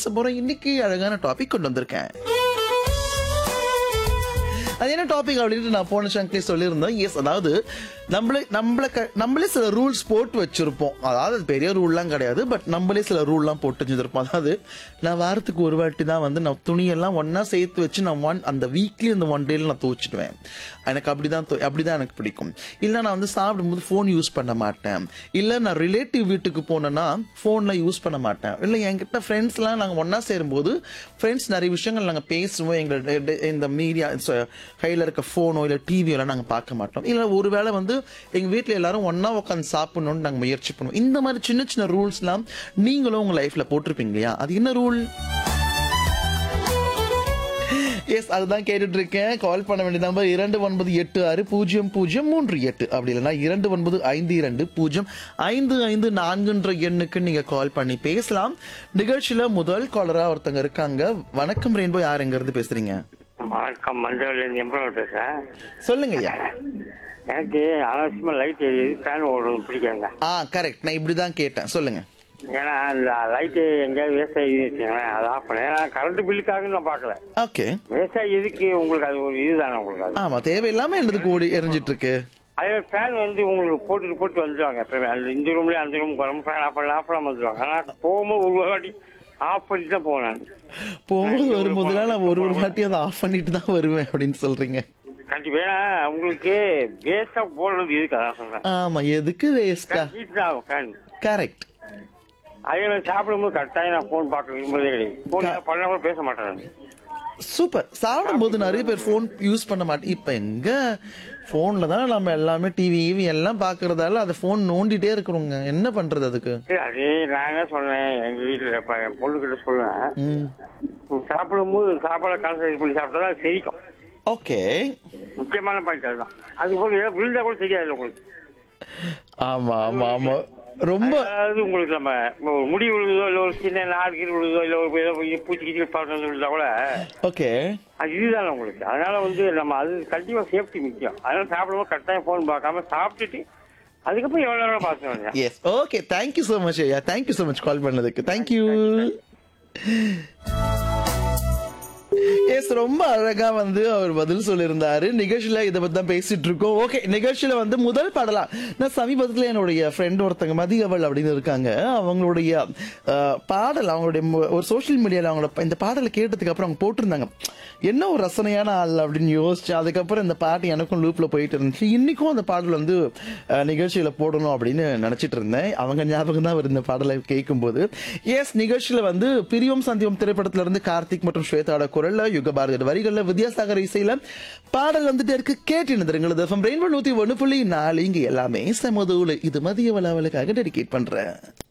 பேச போறோம் இன்னைக்கு அழகான டாபிக் கொண்டு வந்திருக்கேன் அது என்ன டாபிக் அப்படின்ட்டு நான் போன சங்கே சொல்லியிருந்தேன் எஸ் அதாவது நம்மளே நம்மள க- நம்மளே சில ரூல்ஸ் போட்டு வச்சிருப்போம் அதாவது அது பெரிய ரூல்லாம் கிடையாது பட் நம்மளே சில ரூல்லாம் போட்டு வச்சிருப்போம் அதாவது நான் வாரத்துக்கு ஒரு வாட்டி தான் வந்து நான் துணியெல்லாம் ஒண்ணா சேர்த்து வச்சு நான் ஒன் அந்த வீக்லி அந்த ஒன் டேல நான் துவச்சிடுவேன் எனக்கு அப்படிதான் தோ- அப்படிதான் எனக்கு பிடிக்கும் இல்லை நான் வந்து சாப்பிடும்போது ஃபோன் யூஸ் பண்ண மாட்டேன் இல்லை நான் ரிலேட்டிவ் வீட்டுக்கு போனேன்னா ஃபோன்ல யூஸ் பண்ண மாட்டேன் இல்லை என்கிட்ட ஃப்ரெண்ட்ஸ்லாம் நாங்கள் ஒண்ணா சேரும்போது ஃப்ரெண்ட்ஸ் நிறைய விஷயங்கள் நாங்கள் பேசுவோம் எங்கள் இந்த மீடியா கையில் இருக்க ஃபோனோ இல்லை டிவியெல்லாம் நாங்கள் பார்க்க மாட்டோம் இல்லை ஒருவேளை வந்து எங்கள் வீட்டில் எல்லாரும் ஒன்றா உட்காந்து சாப்பிடணும்னு நாங்கள் முயற்சி பண்ணுவோம் இந்த மாதிரி சின்ன சின்ன ரூல்ஸ்லாம் நீங்களும் உங்கள் லைஃப்பில் போட்டிருப்பீங்க இல்லையா அது என்ன ரூல் எஸ் அதுதான் கேட்டுட்டு இருக்கேன் கால் பண்ண வேண்டிய நம்பர் இரண்டு ஒன்பது எட்டு ஆறு பூஜ்ஜியம் பூஜ்ஜியம் மூன்று எட்டு அப்படி இல்லைன்னா இரண்டு ஒன்பது ஐந்து இரண்டு பூஜ்ஜியம் ஐந்து ஐந்து நான்குன்ற எண்ணுக்கு நீங்க கால் பண்ணி பேசலாம் நிகழ்ச்சியில முதல் காலரா ஒருத்தங்க இருக்காங்க வணக்கம் ரெயின்போ யார் எங்க இருந்து பேசுறீங்க வணக்கம் மஞ்சள் எம்பளம் பேசுறேன் சொல்லுங்க ஐயா எனக்கு அவசியமா லைட் எரியுது ஃபேன் ஓடுறது பிடிக்காங்க ஆ கரெக்ட் நான் இப்படிதான் கேட்டேன் சொல்லுங்க ஏன்னா அந்த லைட்டு எங்கேயாவது வேஸ்ட் ஆகி வச்சுக்கோங்களேன் அதை ஆஃப் பண்ணேன் ஏன்னா கரண்ட் பில்லுக்காக நான் பார்க்கல ஓகே வேஸ்ட் ஆகி எதுக்கு உங்களுக்கு அது ஒரு இதுதானே உங்களுக்கு அது ஆமா தேவையில்லாம என்னதுக்கு ஓடி எரிஞ்சிட்டு இருக்கு அதே ஃபேன் வந்து உங்களுக்கு போட்டுட்டு போட்டு வந்துடுவாங்க எப்பவுமே அந்த இந்த ரூம்லேயே அந்த ரூம் வரும் ஃபேன் ஆஃப் பண்ணலாம் ஆஃப் பண்ணாம வந்துடுவாங்க ஆனால் போகும்போது ஒரு வாட்டி ஆஃப் பண்ணிட்டு தான் போவேன் நான் போகும்போது வரும்போதுலாம் நான் ஒரு ஒரு வாட்டி அதை ஆஃப் பண்ணிட்டு தான் வருவேன் அப்படின்னு சொல்றீங்க கண்டிப்பா ஏன்னா உங்களுக்கு வேஸ்டா போடுறது எதுக்கு அதான் சொல்றேன் ஆமா எதுக்கு வேஸ்டா ஹீட் தான் ஆகும் ஃபேன் கரெக்ட் அதே மாதிரி சாப்பிடும்போது கரெக்டாக நான் ஃபோன் பார்க்க விரும்புறதே கிடையாது ஃபோன் பண்ணா கூட பேச மாட்டேன் நான். சூப்பர் சாப்பிடும்போது நிறைய பேர் ஃபோன் யூஸ் பண்ண மாட்டேன் இப்ப எங்க போன்ல தான் நம்ம எல்லாமே டிவி ஈவி எல்லாம் பாக்குறதால அதை ஃபோன் நோண்டிட்டே இருக்கிறோங்க என்ன பண்றது அதுக்கு சரி, அதே நான் என்ன சொன்னேன் எங்க வீட்டுல இப்ப என் பொண்ணுகிட்ட சொல்லுவேன் ம் சாப்பிடும்போது சாப்பாடை கான்சன்ட்ரேட் பண்ணி சாப்பிட்டா அது செரிக்கும் ஓகே முக்கியமான பாயிண்ட் அதுதான் அது போல ஏதாவது விழுந்தா கூட தெரியாது உங்களுக்கு ஆமா ஆமா ஆமா ரொம்ப அதாவது உங்களுக்கு நம்ம ஒரு முடி விழுதோ இல்ல ஒரு சின்ன நாடு கீழ் விழுதோ இல்ல ஒரு ஏதோ ஒரு பூச்சி கீச்சி பார்த்து விழுந்தா கூட ஓகே அது இதுதானே உங்களுக்கு அதனால வந்து நம்ம அது கண்டிப்பா சேஃப்டி முக்கியம் அதனால சாப்பிடும்போது கரெக்டாக ஃபோன் பார்க்காம சாப்பிட்டுட்டு அதுக்கப்புறம் எவ்வளவு நேரம் பார்த்து வேண்டிய yes okay thank you so much ஐயா தேங்க்யூ ஸோ மச் கால் பண்ணதுக்கு தேங்க்யூ எஸ் ரொம்ப அழகா வந்து அவர் பதில் சொல்லியிருந்தாரு நிகழ்ச்சியில இதை பத்தி தான் பேசிட்டு இருக்கோம் ஓகே நிகழ்ச்சியில வந்து முதல் பாடலா நான் சமீபத்துல என்னுடைய ஃப்ரெண்ட் ஒருத்தங்க மதியவள் அப்படின்னு இருக்காங்க அவங்களுடைய அஹ், பாடல் அவங்களுடைய மு- ஒரு சோஷியல் மீடியால அவங்களோட இந்த பாடலை கேட்டதுக்கு அப்புறம் அவங்க போட்டிருந்தாங்க என்ன ஒரு ரசனையான ஆள் அப்படின்னு யோசிச்சு அதுக்கப்புறம் இந்த பாட்டு எனக்கும் லூப்ல போயிட்டு இருந்துச்சு இன்னைக்கும் அந்த பாடல் வந்து அஹ், நிகழ்ச்சியில போடணும் அப்படின்னு நினைச்சிட்டு இருந்தேன் அவங்க ஞாபகம் தான் வருது இந்த பாடலை கேட்கும்போது எஸ் நிகழ்ச்சியில வந்து பிரியம் சந்தியம் திரைப்படத்துல இருந்து கார்த்திக் மற்றும் ஸ்வேதாவோட குரல்ல யுக பாரதி வரிகள்ல வித்யாசாகர் இசையில பாடல் வந்துட்டே இருக்கு கேட்டு நிறுத்துங்களது ரெயின்போ நூத்தி ஒண்ணு புள்ளி நாலு இங்க எல்லாமே சமதூல இது மதிய வளாவலுக்காக டெடிகேட் பண்றேன்